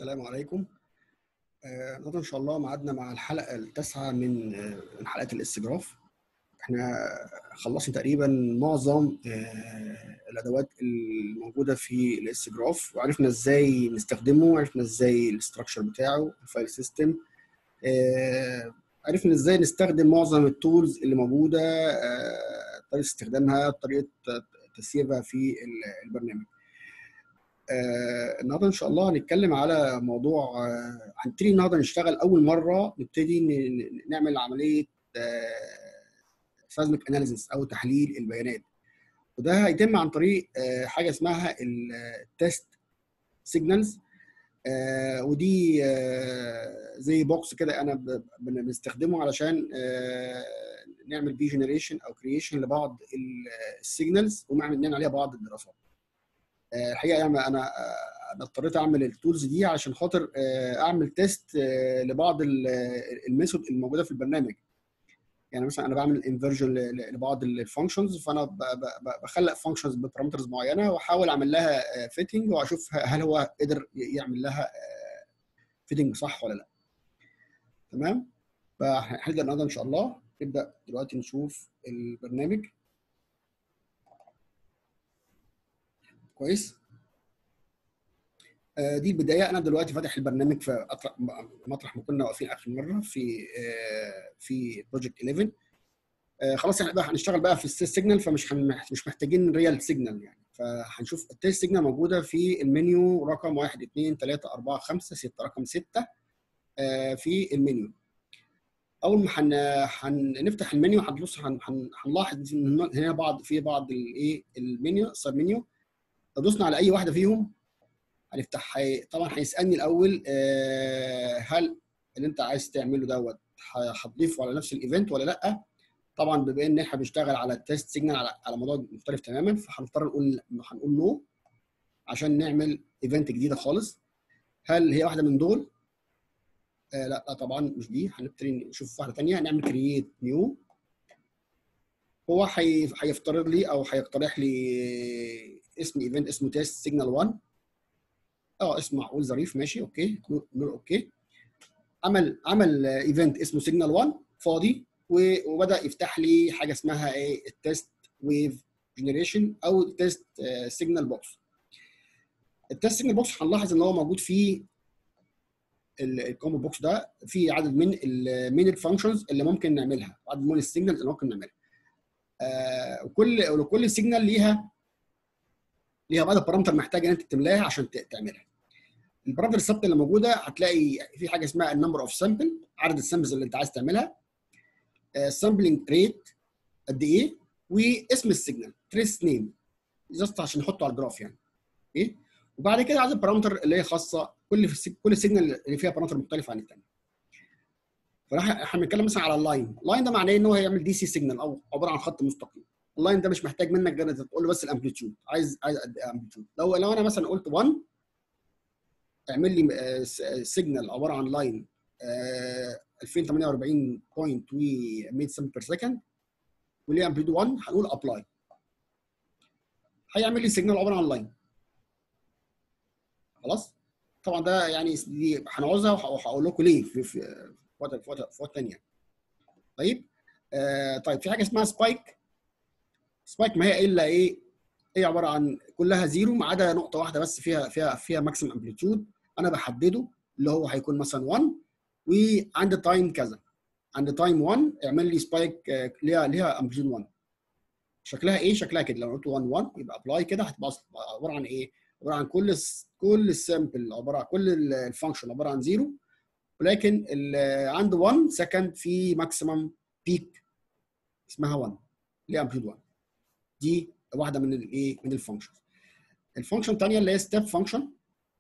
السلام عليكم آه، النهارده ان شاء الله ميعادنا مع الحلقه التاسعه من آه، من حلقات الاستجراف احنا خلصنا تقريبا معظم آه، الادوات الموجوده في الاستجراف وعرفنا ازاي نستخدمه وعرفنا ازاي الاستراكشر بتاعه الفايل سيستم عرفنا ازاي نستخدم معظم التولز اللي موجوده آه، طريقه استخدامها طريقه تسييفها في البرنامج آه، النهارده ان شاء الله هنتكلم على موضوع آه، هنبتدي النهارده نشتغل اول مره نبتدي ن- ن- نعمل عمليه سازميك اناليسيس او تحليل البيانات وده هيتم عن طريق آه، حاجه اسمها التست سيجنالز ودي آه، زي بوكس كده انا ب- بن- بنستخدمه علشان آه، نعمل بيه جنريشن او كرييشن لبعض السيجنالز ونعمل نعمل عليها بعض الدراسات آه، الحقيقه يعني انا آه، انا اضطريت اعمل التولز دي علشان خاطر آه، اعمل تيست آه، لبعض ال- الميثود الموجوده في البرنامج يعني مثلا انا بعمل انفرجن لبعض الفانكشنز فانا ب- ب- ب- بخلق فانكشنز ببارامترز معينه واحاول اعمل لها فيتنج واشوف هل هو قدر يعمل لها فيتنج صح ولا لا تمام فهنبدا النهارده ان شاء الله نبدا دلوقتي نشوف البرنامج كويس آه، دي البدايه انا دلوقتي فاتح البرنامج في أطرح مطرح ما كنا واقفين اخر مره في آه، في بروجكت 11 آه، خلاص احنا بقى هنشتغل بقى في التيست سيجنال فمش هن- مش محتاجين ريال سيجنال يعني فهنشوف التيست سيجنال موجوده في المنيو رقم 1 2 3 4 5 6 رقم 6 في المنيو اول ما هن... هنفتح المنيو هنبص هن... هن... هنلاحظ ان هنا بعض في بعض الايه المنيو سب منيو لو دوسنا على اي واحده فيهم هنفتح هي... طبعا هيسالني الاول آه، هل اللي انت عايز تعمله دوت ه- هتضيفه على نفس الايفنت ولا لا طبعا بما ان احنا بنشتغل على التيست سيجنال على على موضوع مختلف تماما فهنضطر نقول هنقول نو عشان نعمل ايفنت جديده خالص هل هي واحده من دول آه لا, لا طبعا مش دي هنبتدي نشوف واحده ثانيه هنعمل كرييت نيو هو هي- هيفترض لي او هيقترح لي اسم ايفنت اسمه تيست سيجنال 1 اه اسم معقول ظريف ماشي اوكي نقول اوكي عمل عمل ايفنت اسمه سيجنال 1 فاضي و- وبدا يفتح لي حاجه اسمها ايه التيست ويف جنريشن او التيست سيجنال بوكس التيست سيجنال بوكس هنلاحظ ان هو موجود فيه الكومبو بوكس ده فيه عدد من ال من الفانكشنز اللي ممكن نعملها عدد من السيجنالز اللي ممكن نعملها آه وكل وكل سيجنال ليها ليها بعض البارامتر محتاجه ان انت تملاها عشان ت- تعملها البارامتر الثابته اللي موجوده هتلاقي في حاجه اسمها النمبر اوف سامبل عدد السامبلز اللي انت عايز تعملها سامبلنج ريت قد ايه واسم السيجنال تريس نيم جاست عشان نحطه على الجراف يعني ايه وبعد كده عدد البارامتر اللي هي خاصه كل في كل سيجنال اللي فيها بارامتر مختلف عن الثاني فراح احنا بنتكلم مثلا على اللاين اللاين ده معناه ان هو هيعمل دي سي سيجنال او عباره عن خط مستقيم اللاين ده مش محتاج منك غير انك تقول له بس الامبليتيود عايز عايز قد ايه امبليتيود لو لو انا مثلا قلت 1 اعمل لي سيجنال عباره عن لاين 2048 بوينت و 100 سم بير سكند وليه امبليتيود 1 هنقول ابلاي هيعمل لي سيجنال عباره عن لاين خلاص طبعا ده يعني دي هنعوزها وه- وهقول لكم ليه في في في وقت في وقت في وقت ثانيه طيب آه طيب في حاجه اسمها سبايك سبايك ما هي الا ايه هي عباره عن كلها زيرو ما عدا نقطه واحده بس فيها فيها فيها ماكسيمم امبليتيود انا بحدده اللي هو هيكون مثلا 1 وعند تايم كذا عند تايم 1 اعمل لي سبايك آه، ليها ليها امبليتيود 1 شكلها ايه شكلها كده لو قلت 1 1 يبقى ابلاي كده هتبقى أص- عباره عن ايه عباره عن كل الس- كل السامبل عباره عن كل الفانكشن عباره عن زيرو ولكن ال- عند 1 سكند في ماكسيمم بيك اسمها 1 ليه امبليتيود 1 دي واحده من الايه من الفانكشنز الفانكشن الثانيه اللي هي ستيب فانكشن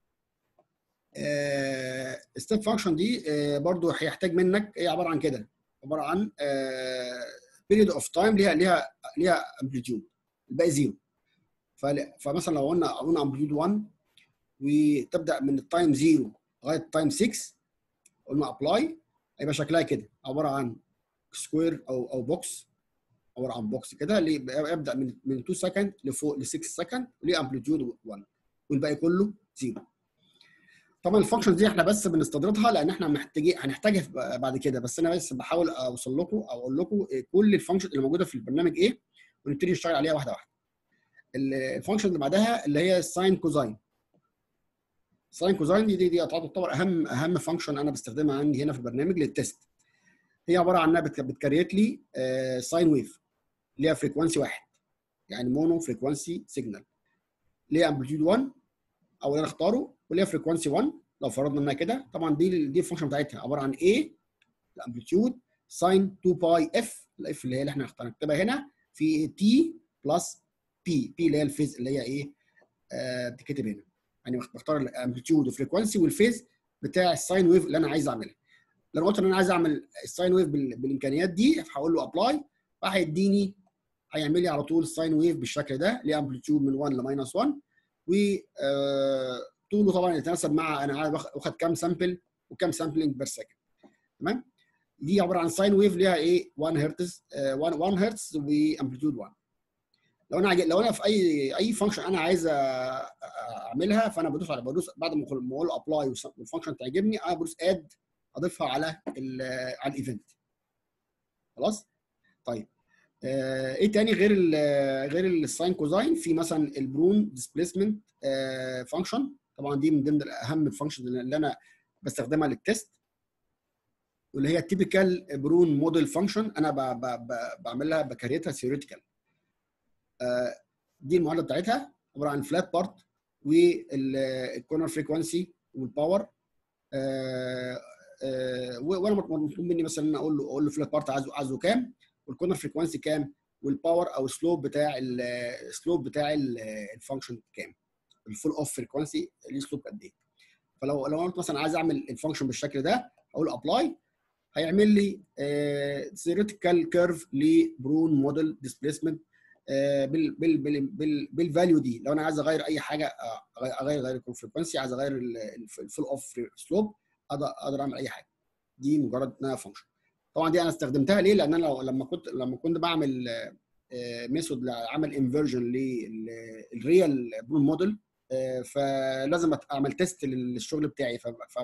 ستيب فانكشن دي آه، برضو هيحتاج منك هي عباره عن كده عباره عن بيريود اوف تايم ليها ليها ليها امبليتيود الباقي زيرو فل- فمثلا لو قلنا قلنا امبليتيود 1 وتبدا من التايم 0 لغايه التايم 6 قلنا ابلاي هيبقى شكلها كده عباره عن سكوير او او بوكس عباره عن بوكس كده اللي يبدا من من 2 سكند لفوق ل 6 سكند وليه امبليتيود 1 والباقي كله زيرو طبعا الفانكشن دي احنا بس بنستدردها لان احنا محتاجين هنحتاجها بعد كده بس انا بس بحاول اوصل لكم او اقول لكم كل الفانكشن اللي موجوده في البرنامج ايه ونبتدي نشتغل عليها واحده واحده الفانكشن اللي بعدها اللي هي الساين كوزاين ساين كوزاين دي دي, دي تعتبر اهم اهم فانكشن انا بستخدمها عندي هنا في البرنامج للتست هي عباره عن انها بتكريت لي ساين ويف ليها فريكونسي واحد يعني مونو فريكونسي سيجنال ليها امبليتيود 1 او اللي انا اختاره وليها فريكونسي 1 لو فرضنا انها كده طبعا دي دي الفانكشن بتاعتها عباره عن ايه الامبليتيود ساين 2 باي اف الاف اللي هي اللي احنا هنكتبها هنا في تي بلس بي بي اللي هي الفيز اللي هي ايه آه بتتكتب هنا يعني بختار الامبليتيود والفريكونسي والفيز بتاع الساين ويف اللي انا عايز اعملها لو قلت ان انا عايز اعمل الساين ويف بالامكانيات دي هقول له ابلاي فهيديني هيعمل لي على طول الساين ويف بالشكل ده ليه امبليتيود من 1 لماينس 1 و طوله طبعا يتناسب مع انا واخد كام سامبل وكام سامبلنج بير سكند تمام دي عباره عن ساين ويف ليها ايه 1 هرتز 1 1 هرتز وامبليتيود 1 لو انا لو انا في اي اي فانكشن انا عايز اعملها فانا بدوس على بدوس بعد ما اقول ابلاي والفانكشن تعجبني انا بدوس اد اضيفها على ال على الايفنت خلاص طيب آه ايه تاني غير ال غير الساين كوزاين في مثلا البرون ديسبيسمنت آه فانكشن طبعا دي من ضمن اهم الفانكشن اللي انا بستخدمها للتست واللي هي التيبيكال برون موديل فانكشن انا ب ب ب بعملها بكريتها ثيوريتيكال آه دي المعادله بتاعتها عباره عن فلات بارت والكورنر فريكونسي والباور وانا مطلوب مني مثلا اقول له اقول له فلات بارت عايزه عايزه كام والكورنر فريكونسي كام والباور او السلوب بتاع السلوب بتاع الفانكشن كام الفول اوف فريكونسي ليه سلوب قد ايه فلو لو قلت مثلا عايز اعمل الفانكشن بالشكل ده اقول ابلاي هيعمل لي ثيوريتيكال كيرف لبرون موديل ديسبيسمنت بال بال بال بال بالفاليو دي لو انا عايز اغير اي حاجه اغير اغير الفريكونسي عايز اغير الفول اوف سلوب اقدر اعمل اي حاجه دي مجرد انها فانكشن طبعا دي انا استخدمتها ليه لان انا لما كنت لما كنت بعمل ميثود لعمل انفرجن للريال برون موديل فلازم اعمل تيست للشغل بتاعي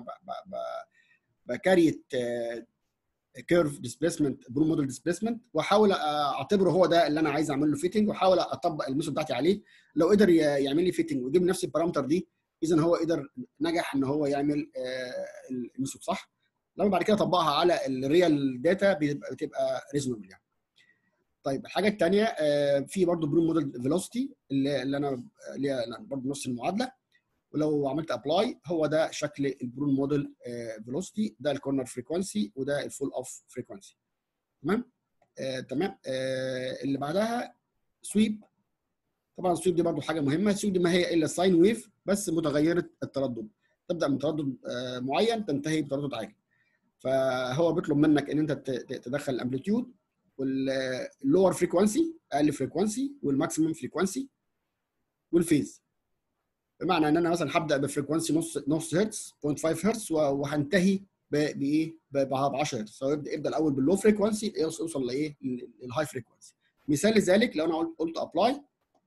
فبكريت كيرف ديسبيسمنت برون موديل ديسبيسمنت واحاول اعتبره هو ده اللي انا عايز اعمل له فيتنج واحاول اطبق الميثود بتاعتي عليه لو قدر يعمل لي فيتنج ويجيب نفس البارامتر دي اذا هو قدر نجح ان هو يعمل الميثود صح لما بعد كده اطبقها على الريال داتا بتبقى ريزونبل يعني طيب الحاجه الثانيه في برضه برون موديل فيلوسيتي اللي, اللي انا اللي برضه نفس المعادله ولو عملت ابلاي هو ده شكل البرون موديل فيلوسيتي ده الكورنر فريكونسي وده الفول اوف فريكونسي تمام آه، تمام آه، اللي بعدها سويب طبعا السويب دي برضه حاجه مهمه السويب دي ما هي الا ساين ويف بس متغيره التردد تبدا من تردد آه، معين تنتهي بتردد عالي فهو بيطلب منك ان انت تدخل الامبليتيود واللور فريكونسي اقل فريكونسي والماكسيمم فريكونسي والفيز بمعنى ان انا مثلا هبدا بفريكونسي نص نص هرتز 0.5 هرتز وهنتهي بايه ب 10 هرتز سواء يبدا يبدا الاول باللو فريكونسي يوصل لايه للهاي فريكونسي مثال لذلك لو انا قلت ابلاي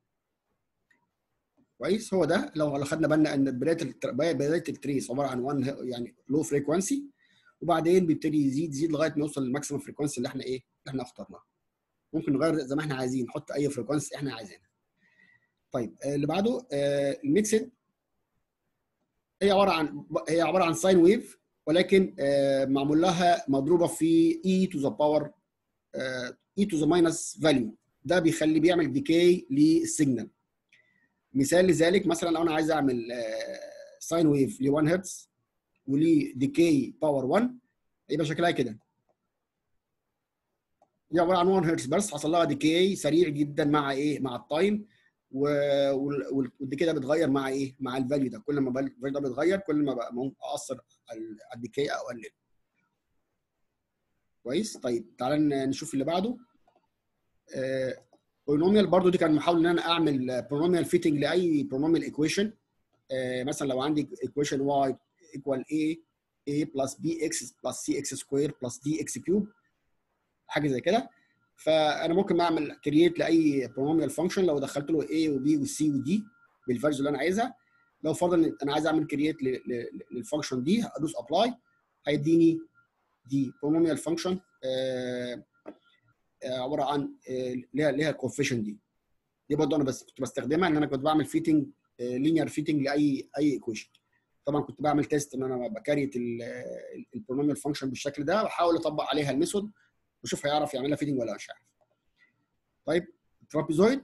كويس هو ده لو خدنا بالنا ان بدايه بدايه التريس عباره عن 1 يعني لو فريكونسي وبعدين بيبتدي يزيد يزيد لغايه ما يوصل للماكسيمم فريكونسي اللي احنا ايه اللي احنا اخترناه ممكن نغير زي ما احنا عايزين نحط اي فريكونسي احنا عايزينها طيب اللي بعده الميكسد هي عباره عن هي عباره عن ساين ويف ولكن معمول لها مضروبه في اي تو ذا باور اي تو ذا ماينس فاليو ده بيخلي بيعمل ديكاي للسيجنال مثال لذلك مثلا لو انا عايز اعمل ساين ويف ل 1 هرتز وليه ديكاي باور 1 يبقى شكلها كده هي عباره عن 1 هرتز بس حصل لها ديكاي سريع جدا مع ايه مع التايم والديكاي ده بيتغير مع ايه مع الفاليو ده كل ما الفاليو ده بيتغير كل ما بقى ممكن اثر على الديكاي او اقلله كويس طيب تعالى نشوف اللي بعده بولينوميال برضو دي كان محاول ان انا اعمل بولينوميال فيتنج لاي بولينوميال ايكويشن مثلا لو عندي ايكويشن واي ايكوال a a بلس بي اكس بلس سي اكس سكوير بلس دي اكس كيوب حاجه زي كده فانا ممكن اعمل كرييت لاي بولينوميال فانكشن لو دخلت له a وb وc ودي بالفاليوز اللي انا عايزها لو فرضا انا عايز اعمل كرييت للفانكشن دي ادوس ابلاي هيديني دي بولينوميال فانكشن عباره عن آه، ليها ليها الكوفيشن دي دي برضه انا بس كنت بستخدمها ان انا كنت بعمل فيتنج لينير فيتنج لاي اي ايكويشن طبعا كنت بعمل تيست ان انا بكريت البولينوميال فانكشن بالشكل ده واحاول اطبق عليها الميثود واشوف هيعرف يعملها فيتنج ولا مش عارف طيب ترابيزويد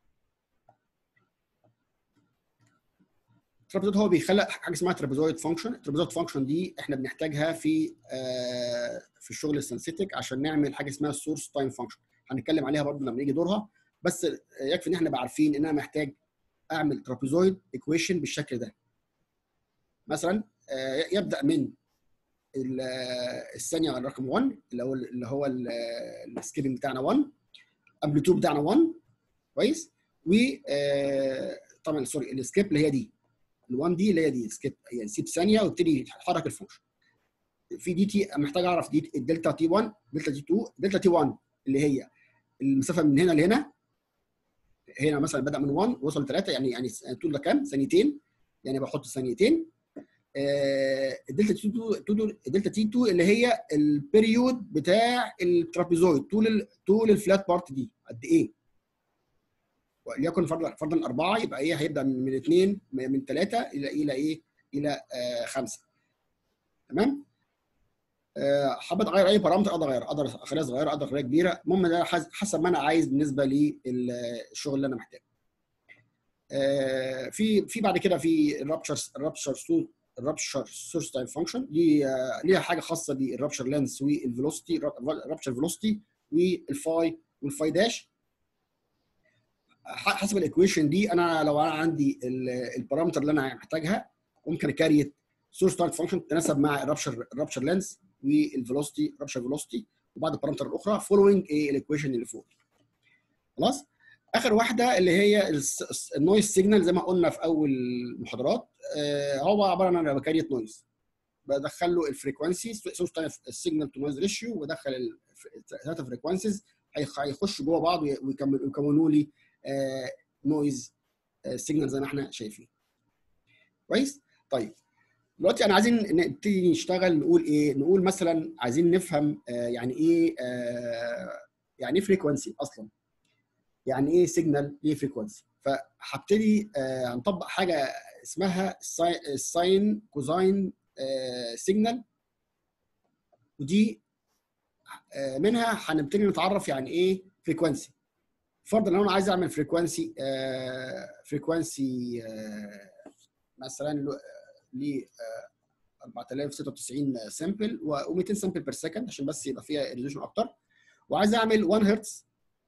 الترابيزويد هو بيخلق حاجه اسمها ترابيزويد فانكشن الترابيزويد فانكشن دي احنا بنحتاجها في آه في الشغل السنسيتك عشان نعمل حاجه اسمها السورس تايم فانكشن هنتكلم عليها برضه لما يجي دورها بس يكفي ان احنا نبقى عارفين ان انا محتاج اعمل ترابيزويد ايكويشن بالشكل ده مثلا آه يبدا من الثانيه رقم 1 اللي هو اللي هو السكيلنج بتاعنا 1 امبليتيود بتاعنا 1 كويس و طبعا سوري السكيب اللي هي دي ال1 دي اللي هي دي سكيب يعني سيب ثانيه وابتدي يتحرك الفانكشن في دي تي محتاج اعرف دي الدلتا تي 1 دلتا تي 2 دلتا تي 1 اللي هي المسافه من هنا لهنا هنا مثلا بدا من 1 وصل 3 يعني يعني الطول ده كام؟ ثانيتين يعني بحط ثانيتين الدلتا تي 2 الدلتا تي 2 اللي هي البريود بتاع الترابيزويد طول ال طول الفلات بارت دي قد ايه؟ وليكن فرضا فرضا اربعه يبقى ايه هيبدا من اثنين من ثلاثه الى الى ايه؟ الى آه خمسه تمام؟ آه حابب اغير اي بارامتر اقدر اغير اقدر اخليها صغيره اقدر اخليها كبيره المهم ده حسب ما انا عايز بالنسبه للشغل اللي انا محتاجه. آه في في بعد كده في الرابتشر الرابتشر الرابشر سورس تايم فانكشن دي ليها حاجه خاصه بالرابشر لينس والفيلوسيتي الرابشر فيلوسيتي والفاي والفاي داش حسب الايكويشن دي انا لو انا عندي البارامتر اللي انا محتاجها ممكن اكاريت سورس تايم فانكشن تتناسب مع الرابشر الرابشر لينس والفيلوسيتي رابشر فيلوسيتي وبعض البارامتر الاخرى فولوينج ايه الايكويشن اللي فوق خلاص اخر واحده اللي هي النويز سيجنال زي ما قلنا في اول المحاضرات هو عباره عن انا بكريت نويز بدخل له الفريكونسي سورس تايم السيجنال تو نويز ريشيو وادخل الثلاثه فريكونسيز هيخشوا جوه بعض ويكونوا لي نويز سيجنال زي ما احنا شايفين كويس طيب دلوقتي انا عايزين نبتدي نشتغل نقول ايه نقول مثلا عايزين نفهم يعني ايه يعني ايه فريكونسي اصلا يعني ايه سيجنال ليه فريكونسي فهبتدي آه نطبق حاجه اسمها الساين كوزاين آه سيجنال ودي آه منها هنبتدي نتعرف يعني ايه فريكونسي فرضا لو انا عايز اعمل فريكونسي فريكونسي مثلا ل 4096 سامبل و200 سامبل بير سكند عشان بس يبقى فيها ريزولوشن اكتر وعايز اعمل 1 هرتز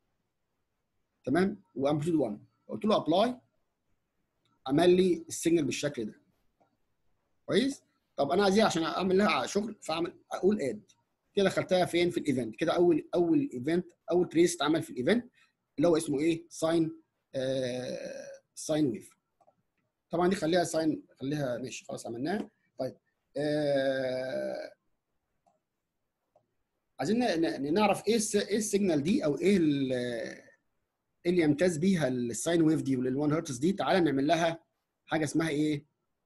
تمام وامبليتيود 1 قلت له ابلاي عمل لي السيجنال بالشكل ده كويس طب انا عايزها عشان اعمل لها شغل فاعمل اقول اد كده دخلتها فين في الايفنت كده اول اول ايفنت اول تريس اتعمل في الايفنت اللي هو اسمه ايه ساين آه ساين ويف طبعا دي خليها ساين خليها ماشي خلاص عملناها طيب آه عايزين نعرف ايه ايه السيجنال دي او ايه اللي يمتاز بيها الساين ويف دي وال1 هرتز دي تعالى نعمل لها حاجه اسمها ايه؟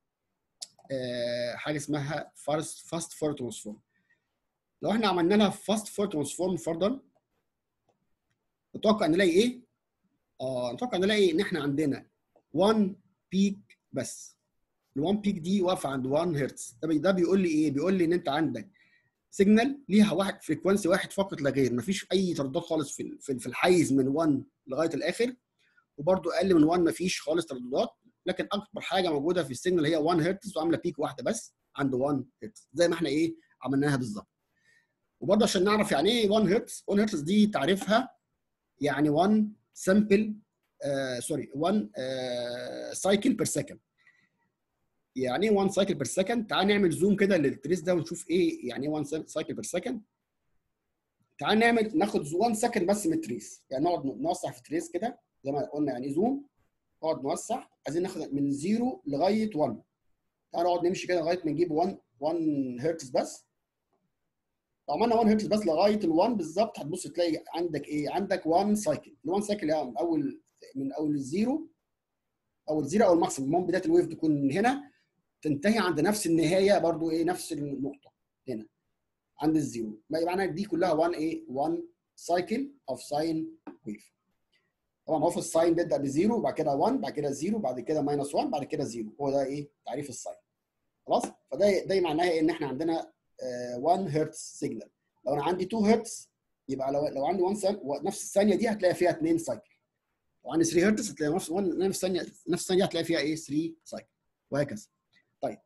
آه حاجه اسمها فاست فاست فور ترانسفورم لو احنا عملنا لها فاست فور ترانسفورم فرضا نتوقع نلاقي ايه؟ اه نتوقع نلاقي ان احنا عندنا 1 بيك بس ال1 بيك دي واقفه عند 1 هرتز ده بيقول لي ايه؟ بيقول لي ان انت عندك سيجنال ليها واحد فريكونسي واحد فقط لا غير مفيش اي ترددات خالص في في الحيز من 1 لغايه الاخر وبرده اقل من 1 مفيش خالص ترددات لكن اكبر حاجه موجوده في السيجنال هي 1 هرتز وعامله بيك واحده بس عند 1 هرتز زي ما احنا ايه عملناها بالظبط وبرده عشان نعرف يعني ايه 1 هرتز 1 هرتز دي تعريفها يعني 1 سامبل آه سوري 1 آه سايكل بير سكند يعني ايه 1 سايكل بير سكند تعال نعمل زوم كده للتريس ده ونشوف ايه يعني ايه 1 سايكل بير سكند تعال نعمل ناخد 1 سكند بس من التريس يعني نقعد نوسع في التريس كده زي ما قلنا يعني زوم نقعد نوسع عايزين ناخد من 0 لغايه 1 تعال نقعد نمشي كده لغايه ما نجيب 1 1 هرتز بس لو عملنا 1 هرتز بس لغايه ال 1 بالظبط هتبص تلاقي عندك ايه؟ عندك 1 سايكل ال 1 سايكل يعني من اول من اول الزيرو او الزيرو او الماكسيمم المهم بدايه الويف تكون من هنا تنتهي عند نفس النهايه برضو ايه نفس النقطه هنا عند الزيرو يبقى معناها دي كلها 1 ايه 1 سايكل اوف ساين ويف طبعا هو في الساين بيبدا بزيرو بعد كده 1 بعد كده زيرو بعد كده ماينس 1 بعد كده زيرو هو ده ايه تعريف الساين خلاص فده ده معناها إيه؟ ان احنا عندنا آه 1 هرتز سيجنال لو انا عندي 2 هرتز يبقى لو لو عندي 1 ثانيه نفس الثانيه دي هتلاقي فيها 2 سايكل لو عندي 3 هرتز هتلاقي نفس نفس الثانيه نفس الثانيه هتلاقي فيها ايه 3 سايكل وهكذا طيب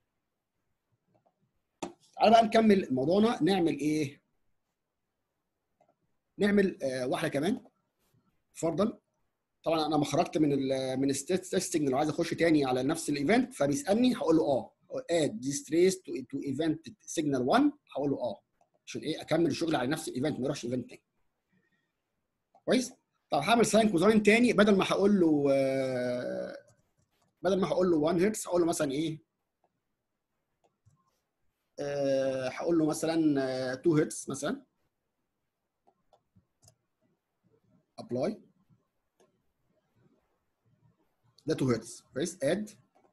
تعالى بقى نكمل موضوعنا نعمل ايه نعمل آه واحده كمان فرضا طبعا انا ما خرجت من ال من الستيت تيستنج لو عايز اخش تاني على نفس الايفنت فبيسالني هقول له اه اد ذيس تريس تو تو ايفنت سيجنال 1 هقول له اه عشان ايه اكمل الشغل على نفس الايفنت ما اروحش ايفنت تاني كويس طب هعمل ساين كوزاين تاني بدل ما هقول له آه بدل ما هقول له 1 هرتز هقول له مثلا ايه آه هقول له مثلا آه 2 هرتز مثلا ابلاي ده 2 هرتز كويس اد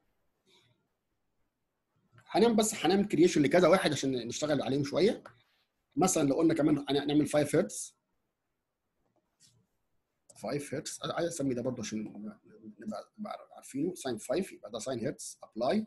هنعمل بس هنعمل كرييشن لكذا واحد عشان نشتغل عليهم شويه مثلا لو قلنا كمان هنعمل 5 هرتز 5 هرتز عايز اسمي ده برضه عشان نبقى نبقى عارفينه ساين 5 يبقى ده ساين هرتز ابلاي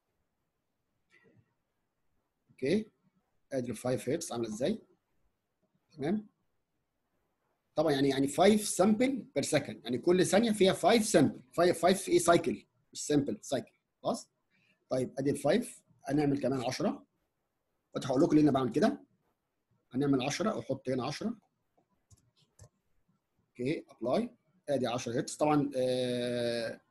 اوكي ادي ال 5 هرتز عامله ازاي تمام طبعا يعني يعني 5 سامبل بير سكند يعني كل ثانيه فيها 5 سامبل 5 5 ايه سايكل مش سامبل سايكل خلاص طيب ادي ال 5 هنعمل كمان 10 هقول لكم ليه انا بعمل كده هنعمل 10 واحط هنا 10 اوكي ابلاي ادي 10 هرتز طبعا آه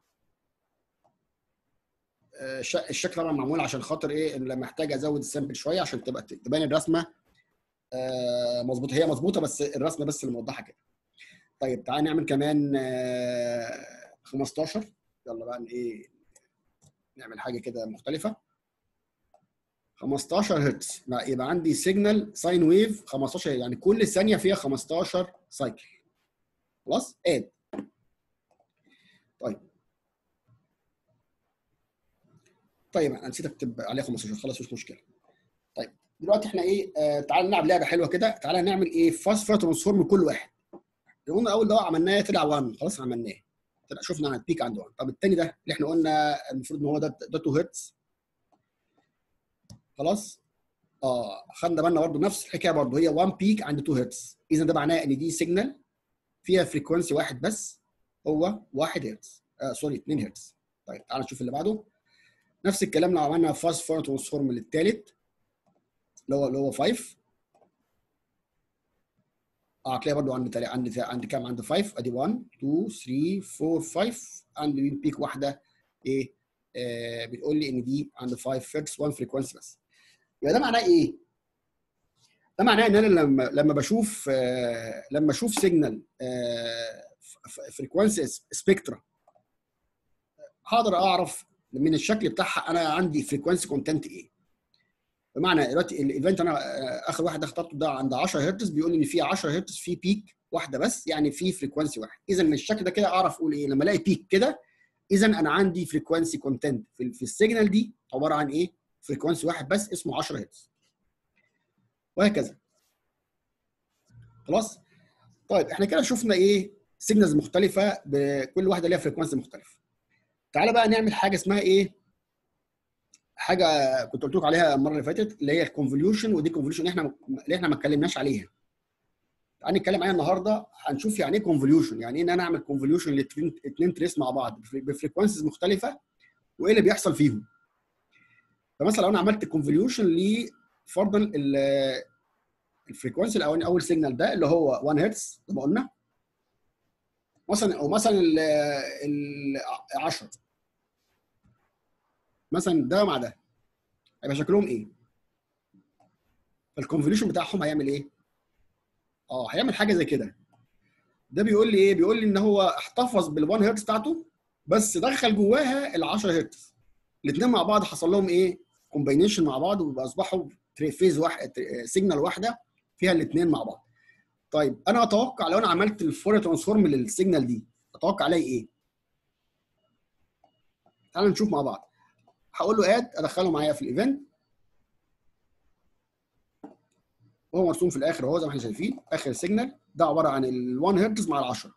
آه الشكل طبعا معمول عشان خاطر ايه لما محتاج ازود السامبل شويه عشان تبقى تبان الرسمه آه مظبوطه هي مظبوطه بس الرسمه بس اللي موضحه كده طيب تعالى نعمل كمان آه 15 يلا بقى ايه نعمل حاجه كده مختلفه 15 هرتز يبقى عندي سيجنال ساين ويف 15 يعني كل ثانيه فيها 15 سايكل خلاص اد طيب طيب انا نسيت اكتب عليها 15 خلاص مش مشكله طيب دلوقتي احنا ايه آه تعالى نلعب لعبه حلوه كده تعالى نعمل ايه فاست فور ترانسفورم كل واحد قلنا اول دواء عملناه طلع 1 خلاص عملناه طلع شفنا عن البيك عند 1 طب الثاني ده اللي احنا قلنا المفروض ان هو ده ده 2 هرتز خلاص اه خدنا بالنا برضه نفس الحكايه برضه هي 1 بيك عند 2 هرتز اذا ده معناه ان دي سيجنال فيها فريكونسي واحد بس هو 1 هرتز آه سوري 2 هرتز طيب تعالى نشوف اللي بعده نفس الكلام لو عملنا فاست فورورد ترانسفورم للثالث اللي هو اللي هو 5 اه هتلاقي برضه عند تل... عند عند كام عند 5 ادي 1 2 3 4 5 عند بيك واحده ايه آه بتقول لي ان دي عند 5 هرتز 1 فريكونسي بس يبقى ده معناه ايه؟ ده معناه ان انا لما لما بشوف آه لما اشوف سيجنال آه فريكونسي سبيكترا هقدر اعرف من الشكل بتاعها انا عندي فريكونسي كونتنت ايه بمعنى دلوقتي الايفنت انا اخر واحد اخترته ده عند 10 هرتز بيقول لي ان في 10 هرتز في بيك واحده بس يعني في فريكونسي واحد اذا من الشكل ده كده اعرف اقول ايه لما الاقي بيك كده اذا انا عندي فريكونسي كونتنت في, في السيجنال دي عباره عن ايه فريكونسي واحد بس اسمه 10 هرتز وهكذا خلاص طيب احنا كده شفنا ايه سيجنالز مختلفه بكل واحده ليها فريكونسي مختلفه تعالى بقى نعمل حاجه اسمها ايه حاجه كنت قلت لكم عليها المره اللي فاتت اللي هي الكونفوليوشن ودي كونفوليوشن احنا اللي احنا ما اتكلمناش عليها تعالى نتكلم عليها النهارده هنشوف يعني ايه كونفوليوشن يعني ايه ان انا اعمل كونفوليوشن لاثنين تريس مع بعض بفريكونسيز مختلفه وايه اللي بيحصل فيهم فمثلا لو انا عملت كونفوليوشن لفرضا الفريكونسي الاولاني اول سيجنال ده اللي هو 1 هرتز زي ما قلنا مثلا او مثلا ال 10 مثلا ده مع ده هيبقى شكلهم ايه؟ فالكونفوليوشن بتاعهم هيعمل ايه؟ اه هيعمل حاجه زي كده ده بيقول لي ايه؟ بيقول لي ان هو احتفظ بال1 هرتز بتاعته بس دخل جواها ال10 هرتز الاثنين مع بعض حصل لهم ايه؟ كومباينيشن مع بعض وبقى اصبحوا فيز واحد سيجنال واحده فيها الاثنين مع بعض. طيب انا اتوقع لو انا عملت الفوري ترانسفورم للسيجنال دي اتوقع الاقي ايه؟ تعالوا نشوف مع بعض هقول له اد ادخله معايا في الايفنت وهو مرسوم في الاخر اهو زي ما احنا شايفين اخر سيجنال ده عباره عن ال 1 هرتز مع ال 10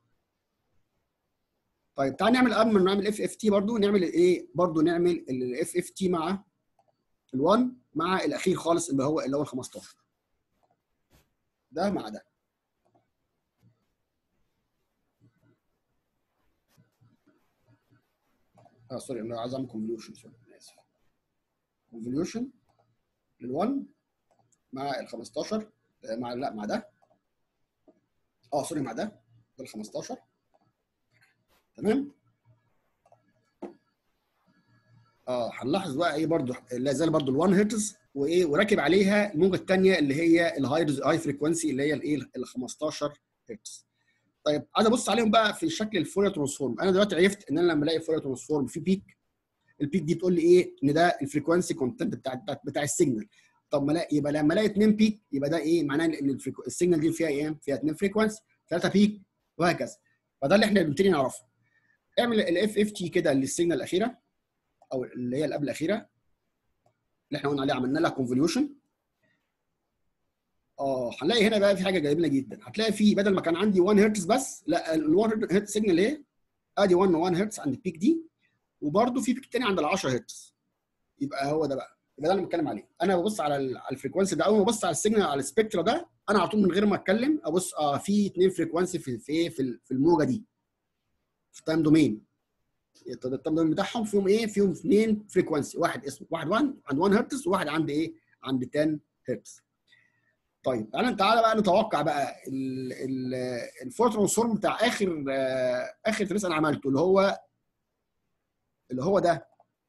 طيب تعال نعمل قبل ما نعمل اف اف تي برضو نعمل ايه برضو نعمل الاف اف تي مع ال1 مع الاخير خالص اللي هو اللي هو ال 15 ده مع ده اه سوري انا عايز اعمل كونفوليوشن سوري انا اسف كونفوليوشن لل1 مع ال 15 آه، مع لا مع ده اه سوري مع ده ده ال 15 تمام اه هنلاحظ بقى ايه برضو لا زال برضو ال1 هرتز وايه وراكب عليها الموجه الثانيه اللي هي الهاي هاي فريكونسي اللي هي الايه ال 15 هرتز طيب عايز ابص عليهم بقى في الشكل الفورير ترانسفورم انا دلوقتي عرفت ان انا لما الاقي فورير ترانسفورم في بيك البيك دي تقول لي ايه ان ده الفريكونسي كونتنت بتاع بتاع, بتاع السيجنال طب ما لا يبقى لما الاقي اثنين بيك يبقى ده ايه معناه ان الفريكو- السيجنال دي فيها ايه فيها اثنين فريكونسي ثلاثه بيك وهكذا فده اللي احنا بنبتدي نعرفه اعمل الاف اف تي كده للسيجنال الاخيره او اللي هي اللي قبل الاخيره اللي احنا قلنا عليها عملنا لها كونفوليوشن اه هنلاقي هنا بقى في حاجه جميله جدا هتلاقي في بدل ما كان عندي 1 هرتز بس لا ال 1 هرتز سيجنال ايه ادي 1 1 هرتز عند البيك دي وبرده في بيك تاني عند ال 10 هرتز يبقى هو ده بقى يبقى ده اللي بتكلم عليه انا ببص على ال- على الفريكونسي ده اول ما ابص على السيجنال على السبيكترا ده انا على طول من غير ما اتكلم ابص اه في اثنين فريكونسي في في ايه في ال- في الموجه دي في التايم دومين التايم دومين بتاعهم فيهم ايه فيهم اثنين فريكونسي واحد اسمه واحد 1 عند 1 هرتز وواحد عند ايه عند 10 هرتز طيب تعالى تعالى بقى نتوقع بقى الفور ترانسفورم بتاع اخر آه، اخر تريس انا عملته اللي هو اللي هو ده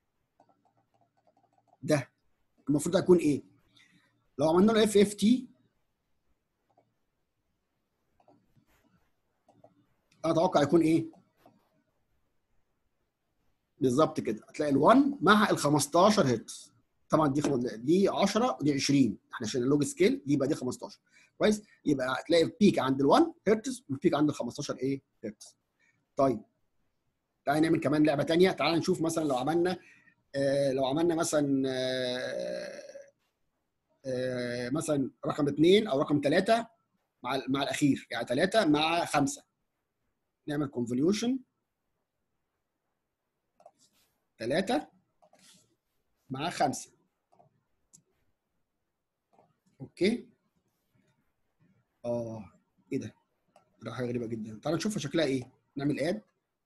ده المفروض هيكون ايه؟ لو عملنا له اف اف تي انا اتوقع يكون ايه؟ بالظبط كده هتلاقي ال1 مع ال 15 هرتز طبعا دي خم... دي 10 ودي 20 احنا عشان اللوج سكيل دي يبقى دي 15 كويس يبقى هتلاقي البيك عند ال1 هرتز والبيك عند ال 15 ايه هرتز طيب تعالى نعمل كمان لعبه ثانيه تعالى نشوف مثلا لو عملنا آه لو عملنا مثلا آه آه مثلا رقم اثنين او رقم ثلاثه مع ال- مع الاخير يعني ثلاثه مع خمسه نعمل كونفوليوشن ثلاثه مع خمسه اوكي اه ايه ده ده حاجه غريبه جدا تعال نشوف شكلها ايه نعمل اد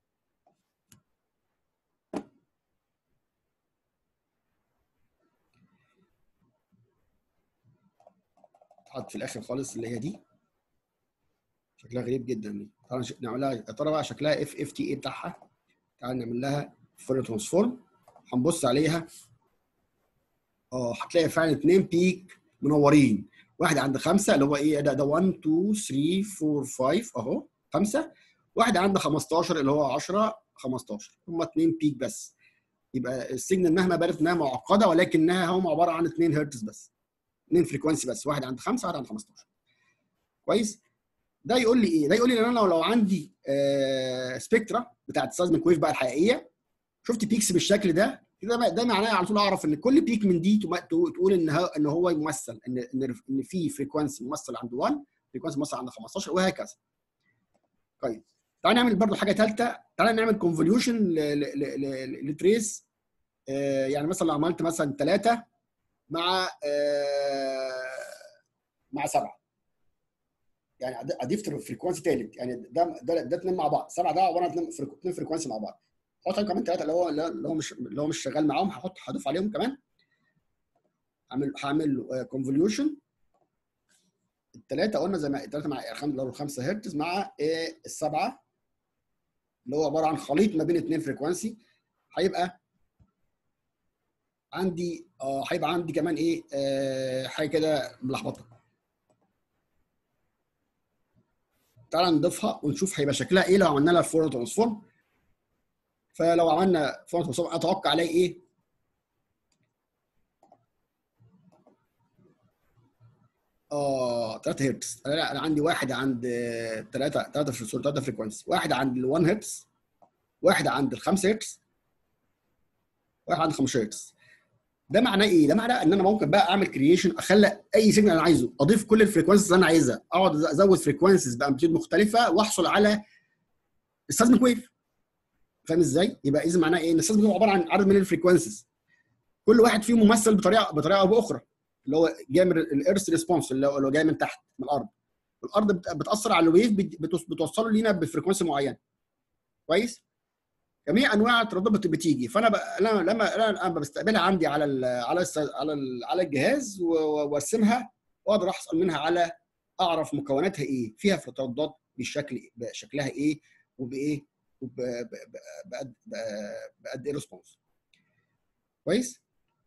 تحط في الاخر خالص اللي هي دي شكلها غريب جدا دي تعال نش- نعملها يا ترى بقى شكلها اف اف تي ايه بتاعها تعال نعمل لها فور ترانسفورم هنبص عليها اه هتلاقي فعلا اثنين بيك منورين واحد عند خمسه اللي هو ايه ده ده 1 2 3 4 5 اهو خمسه واحد عند 15 اللي هو 10 15 هم اثنين بيك بس يبقى السيجنال مهما بانت انها معقده ولكنها هم عباره عن 2 هرتز بس اثنين فريكونسي بس واحد عند 5 واحد عند 15 كويس ده يقول لي ايه ده يقول لي ان انا لو لو عندي آه سبيكترا بتاعت سازميك ويف بقى الحقيقيه شفت بيكس بالشكل ده كده ده معناه على طول اعرف ان كل بيك من دي تم- تقول ان هو ان هو يمثل ان ان ان في فريكونسي ممثل عند 1 فريكونسي ممثل عند 15 وهكذا طيب تعال نعمل برضو حاجه ثالثه تعال نعمل كونفوليوشن لتريس آه، يعني مثلا لو عملت مثلا ثلاثه مع آه، مع سبعه يعني أض- اضيف فريكونسي ثالث يعني ده ده ده اثنين مع بعض سبعه ده عباره عن اثنين فريكو- اثنين فريكونسي مع بعض احط كمان ثلاثه اللي هو اللي هو مش اللي هو مش شغال معاهم هحط هضيف عليهم كمان هعمل هعمل له كونفوليوشن الثلاثه قلنا زي ما الثلاثه مع خم- اللي هو 5 هرتز مع إيه السبعه اللي هو عباره عن خليط ما بين اثنين فريكونسي هيبقى عندي اه هيبقى عندي كمان ايه آه حاجه كده ملخبطه تعال نضيفها ونشوف هيبقى شكلها ايه لو عملنا لها الفور ترانسفورم فلو عملنا فور ترانسفورم اتوقع الاقي ايه اه 3 هرتز انا لا انا عندي واحد عند 3 3 في 3 فريكونسي واحد عند ال 1 هرتز واحد عند ال 5 هرتز واحد عند 15 هرتز ده معناه ايه؟ ده معناه ان انا ممكن بقى اعمل كرييشن اخلق اي سيجنال انا عايزه اضيف كل الفريكونسيز اللي انا عايزها اقعد ازود فريكونسيز بامبليتيود مختلفه واحصل على السيزميك ويف فاهم ازاي؟ يبقى اذا معناه ايه؟ ان السيزميك ويف عباره عن عدد من الفريكونسيز كل واحد فيهم ممثل بطريقه بطريقه او باخرى اللي هو جاي من الارث ريسبونس اللي هو جاي من تحت من الارض الارض بتاثر على الويف بتوصله لينا بفريكونسي معينه كويس جميع انواع الترددات بتيجي فانا بقى لما لما انا بستقبلها عندي على ال على ال على ال على الجهاز وارسمها واقدر احصل منها على اعرف مكوناتها ايه فيها في الترددات بالشكل شكلها ايه وبايه وبقد بقد ايه ريسبونس كويس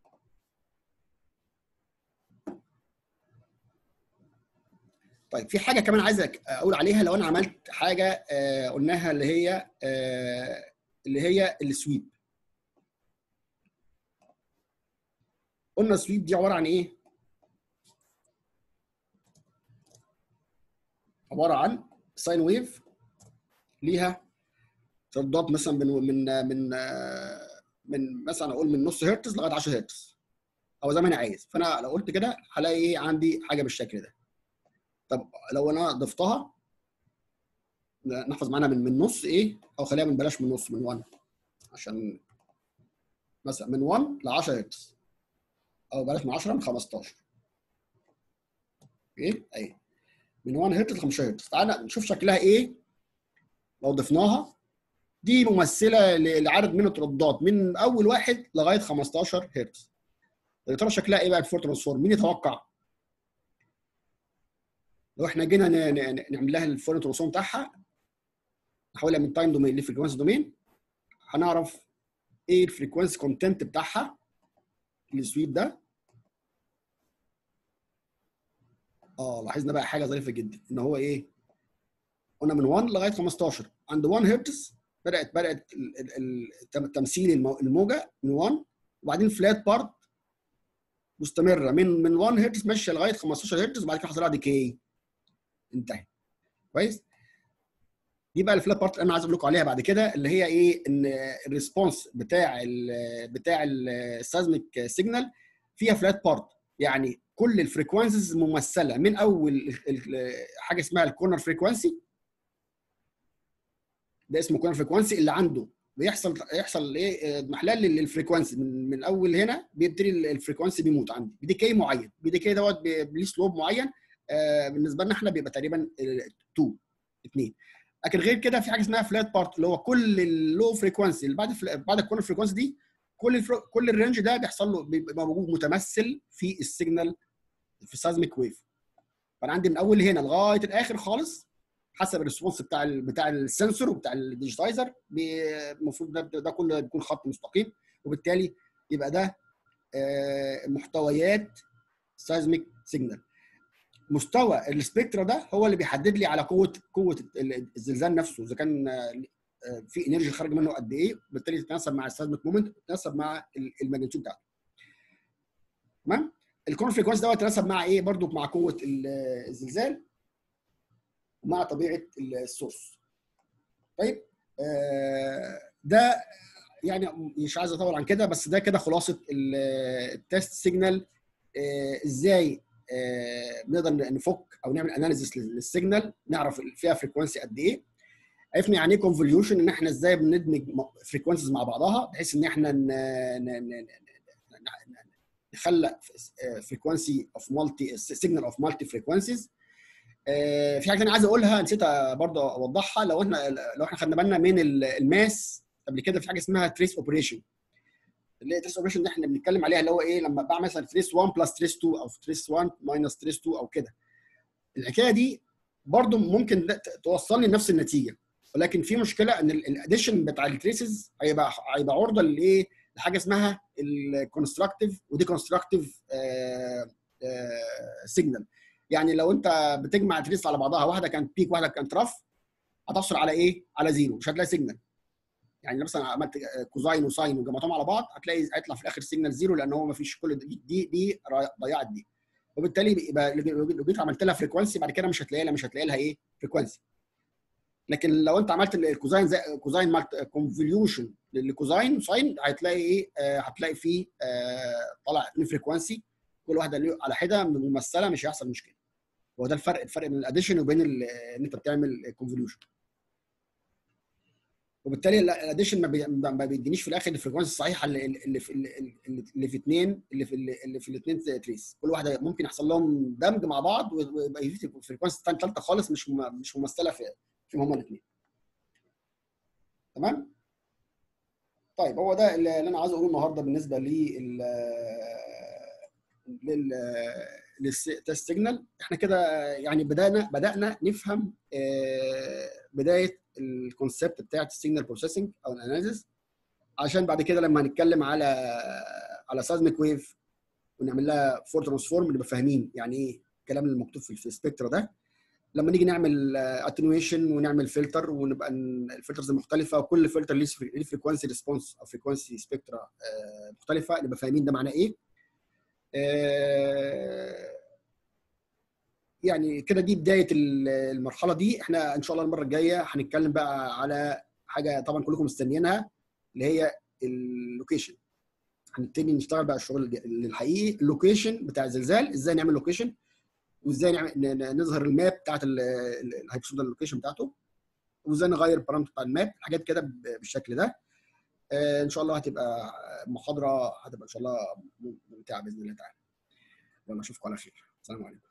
طيب في حاجه كمان عايز اقول عليها لو انا عملت حاجه آه قلناها اللي هي آه اللي هي السويب قلنا السويب دي عباره عن ايه عباره عن ساين ويف ليها ترددات مثلا من من من من مثلا اقول من نص هرتز لغايه 10 هرتز او زي ما انا عايز فانا لو قلت كده هلاقي ايه عندي حاجه بالشكل ده طب لو انا ضفتها نحفظ معانا من من نص ايه او خليها من بلاش من نص من 1 عشان مثلا من 1 ل 10 هرتز او بلاش من 10 من 15 ايه اهي من 1 هرتز ل 15 هرتز تعالى نشوف شكلها ايه لو ضفناها دي ممثله لعدد من الترددات من اول واحد لغايه 15 هرتز يا ترى شكلها ايه بقى الفور ترانسفورم مين يتوقع لو احنا جينا نعمل لها الفورن ترانسفورم بتاعها نحولها من تايم دومين لفريكونسي دومين هنعرف ايه الفريكونسي كونتنت بتاعها السويب ده اه لاحظنا بقى حاجه ظريفه جدا ان هو ايه قلنا من 1 لغايه 15 عند 1 هرتز بدات بدات تمثيل الموجه من 1 وبعدين فلات بارت مستمره من من 1 هرتز ماشيه لغايه 15 هرتز وبعد كده حصل لها ديكي انتهى كويس دي بقى الفلات بارت اللي انا عايز اقول لكم عليها بعد كده اللي هي ايه ان الريسبونس بتاع ال بتاع السيزميك سيجنال فيها فلات بارت يعني كل الفريكوانسيز ممثله من اول حاجه اسمها الكورنر فريكوانسي ده اسمه كورنر فريكوانسي اللي عنده بيحصل يحصل ايه محلال للفريكوانسي من, من اول هنا بيبتدي الفريكوانسي بيموت عندي بديكي معين بديكي دوت ليه سلوب معين آه بالنسبه لنا احنا بيبقى تقريبا 2 2 لكن غير كده في حاجه اسمها فلات بارت اللي هو كل اللو فريكوانسي اللي بعد بعد الكورنر فريكوانسي دي كل الفرو... كل الرينج ده بيحصل له بيبقى موجود متمثل في السيجنال في السازميك ويف فانا عندي من اول هنا لغايه الاخر خالص حسب الريسبونس بتاع ال بتاع السنسور وبتاع الديجيتايزر المفروض ده ده كله بيكون خط مستقيم وبالتالي يبقى ده محتويات سايزميك سيجنال مستوى السبيكترا ده هو اللي بيحدد لي على قوه قوه الزلزال نفسه اذا كان في انرجي خارج منه قد ايه بالتالي تتناسب مع السيزميك مومنت تتناسب مع الماجنتيود بتاعته تمام الكون فريكونسي دوت يتناسب مع ايه برضو مع قوه الزلزال ومع طبيعه السورس طيب آه ده يعني مش عايز اطول عن كده بس ده كده خلاصه التست سيجنال آه ازاي آه نقدر نفك او نعمل اناليسيس للسيجنال نعرف فيها فريكونسي قد ايه عرفنا يعني ايه كونفوليوشن ان احنا ازاي بندمج فريكونسيز مع بعضها بحيث ان احنا نخلق فريكونسي اوف مالتي سيجنال اوف مالتي فريكونسيز في حاجه ثانيه عايز اقولها نسيت برضه اوضحها لو احنا لو احنا خدنا بالنا من الماس قبل كده في حاجه اسمها تريس اوبريشن اللي هي تريس اوبريشن اللي احنا بنتكلم عليها اللي هو ايه لما بعمل مثلا تريس 1 بلس تريس 2 او تريس 1 ماينس تريس 2 او كده الحكايه دي برضه ممكن توصلني لنفس النتيجه ولكن في مشكله ان الاديشن بتاع التريسز هيبقى هيبقى عرضه لايه؟ لحاجه اسمها الكونستراكتيف ودي كونستراكتيف سيجنال يعني لو انت بتجمع تريس على بعضها واحده كانت بيك واحده كانت رف هتحصل على ايه؟ على زيرو مش هتلاقي سيجنال يعني مثلا عملت كوزاين وساين وجمعتهم على بعض هتلاقي هيطلع في الاخر سيجنال زيرو لان هو ما فيش كل دي دي, دي ضيعت دي وبالتالي يبقى لو جيت عملت لها فريكونسي بعد كده مش هتلاقي لها مش هتلاقي لها ايه؟ فريكونسي لكن لو انت عملت الكوزاين زي كوزاين كونفوليوشن للكوزاين وساين هتلاقي ايه آه هتلاقي فيه آه طالع اتنين فريكوانسي كل واحده على حده ممثله مش هيحصل مشكله هو ده الفرق الفرق بين الاديشن وبين ان انت بتعمل كونفوليوشن وبالتالي الاديشن ما بيدينيش في الاخر الفريكونسي الصحيحه اللي اللي في اللي في اثنين اللي في اللي في الاثنين تريس كل واحده ممكن يحصل لهم دمج مع بعض ويبقى في فريكونسي ثالثه خالص مش مش ممثله في فيهم هما الاثنين تمام طيب هو ده اللي انا عايز اقوله النهارده بالنسبه لل لل للتست سيجنال احنا كده يعني بدانا بدانا نفهم بدايه الكونسيبت بتاعت السيجنال بروسيسنج او الاناليسيس عشان بعد كده لما هنتكلم على على سازميك ويف ونعمل لها فور ترانسفورم نبقى فاهمين يعني ايه الكلام اللي مكتوب في السبيكترا ده لما نيجي نعمل اتنويشن ونعمل فلتر ونبقى الفلترز المختلفه وكل فلتر ليه فريكوانسي ريسبونس او فريكوانسي سبيكترا مختلفه نبقى فاهمين ده معناه ايه يعني كده دي بدايه المرحله دي احنا ان شاء الله المره الجايه هنتكلم بقى على حاجه طبعا كلكم مستنيينها اللي هي اللوكيشن هنبتدي نشتغل بقى الشغل الحقيقي اللوكيشن بتاع الزلزال ازاي نعمل لوكيشن وازاي نعمل نظهر الماب بتاعت الهايبسودال اللوكيشن بتاعته وازاي نغير البارامتر بتاع الماب حاجات كده بالشكل ده ان شاء الله هتبقى محاضره هتبقى ان شاء الله ممتعه باذن الله تعالى يلا اشوفكم على خير السلام عليكم